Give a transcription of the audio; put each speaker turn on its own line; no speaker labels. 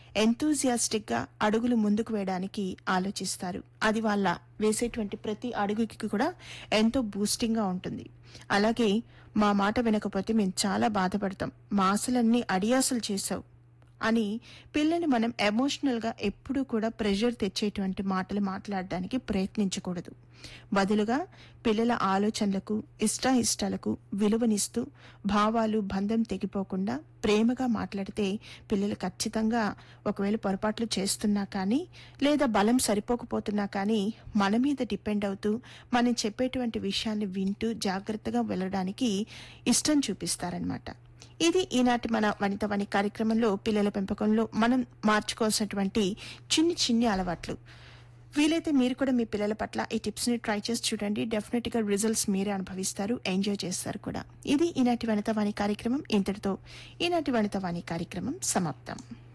enthusiastic గా అడుగులు ముందుకు వేయడానికి ఆలోచిస్తారు అది వాళ్ళ వేసేటువంటి ప్రతి అడుగుకి కూడా ఎంతో బూస్టింగ్ గా ఉంటుంది అలాగే మా మాట వినకపోతే మేము చాలా బాధపడతాం మా ఆశలన్నీ అడియాసలు చేశావు అని పిల్లని మనం ఎమోషనల్ గా ఎప్పుడూ కూడా ప్రెషర్ తెచ్చేటువంటి మాటలు మాట్లాడడానికి ప్రయత్నించకూడదు బదులుగా పిల్లల ఆలోచనలకు ఇష్టాయిష్టాలకు విలువనిస్తూ భావాలు బంధం తెగిపోకుండా ప్రేమగా మాట్లాడితే పిల్లలు ఖచ్చితంగా ఒకవేళ పొరపాట్లు చేస్తున్నా కానీ లేదా బలం సరిపోకపోతున్నా కానీ మన మీద డిపెండ్ అవుతూ మనం చెప్పేటువంటి విషయాన్ని వింటూ జాగ్రత్తగా వెళ్ళడానికి ఇష్టం చూపిస్తారనమాట ఇది ఈనాటి మన వనిత వని కార్యక్రమంలో పిల్లల పెంపకంలో మనం మార్చుకోవాల్సినటువంటి చిన్ని చిన్ని అలవాట్లు వీలైతే మీరు కూడా మీ పిల్లల పట్ల ఈ టిప్స్ ని ట్రై చేసి చూడండి డెఫినెట్ గా రిజల్ట్స్ మీరే అనుభవిస్తారు ఎంజాయ్ చేస్తారు కూడా ఇది ఈనాటి వనిత వాణి కార్యక్రమం ఇంతటితో ఈనాటి వనిత వాణి కార్యక్రమం సమాప్తం